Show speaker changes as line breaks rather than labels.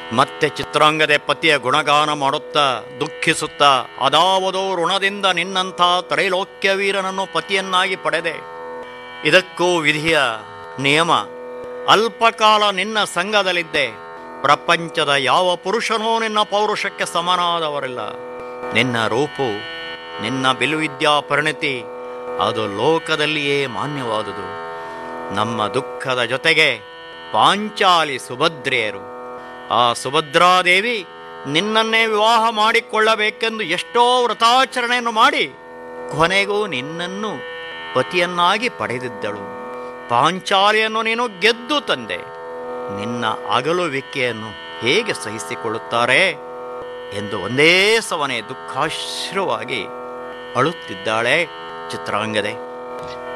ಮತ್ತೆ ಚಿತ್ರಾಂಗದೆ ಪತಿಯ ಗುಣಗಾನ ಮಾಡುತ್ತಾ ದುಃಖಿಸುತ್ತಾ ಅದಾವದೋ ಋಣದಿಂದ ನಿನ್ನಂಥ ತ್ರೈಲೋಕ್ಯ ವೀರನನ್ನು ಪತಿಯನ್ನಾಗಿ ಪಡೆದೆ ಇದಕ್ಕೂ ವಿಧಿಯ ನಿಯಮ ಅಲ್ಪಕಾಲ ನಿನ್ನ ಸಂಘದಲ್ಲಿದ್ದೆ ಪ್ರಪಂಚದ ಯಾವ ಪುರುಷನೂ ನಿನ್ನ ಪೌರುಷಕ್ಕೆ ಸಮನಾದವರಿಲ್ಲ ನಿನ್ನ ರೂಪು ನಿನ್ನ ಬಿಲುವಿದ್ಯಾ ಪರಿಣಿತಿ ಅದು ಲೋಕದಲ್ಲಿಯೇ ಮಾನ್ಯವಾದುದು ನಮ್ಮ ದುಃಖದ ಜೊತೆಗೆ ಪಾಂಚಾಲಿ ಸುಭದ್ರೆಯರು ಆ ಸುಭದ್ರಾದೇವಿ ನಿನ್ನನ್ನೇ ವಿವಾಹ ಮಾಡಿಕೊಳ್ಳಬೇಕೆಂದು ಎಷ್ಟೋ ವ್ರತಾಚರಣೆಯನ್ನು ಮಾಡಿ ಕೊನೆಗೂ ನಿನ್ನನ್ನು ಪತಿಯನ್ನಾಗಿ ಪಡೆದಿದ್ದಳು ಪಾಂಚಾಲಿಯನ್ನು ನೀನು ಗೆದ್ದು ತಂದೆ ನಿನ್ನ ಅಗಲುವಿಕೆಯನ್ನು ಹೇಗೆ ಸಹಿಸಿಕೊಳ್ಳುತ್ತಾರೆ ಎಂದು ಒಂದೇ ಸವನೆ ದುಃಖಾಶ್ರವಾಗಿ ಅಳುತ್ತಿದ್ದಾಳೆ ಚಿತ್ರಾಂಗದೆ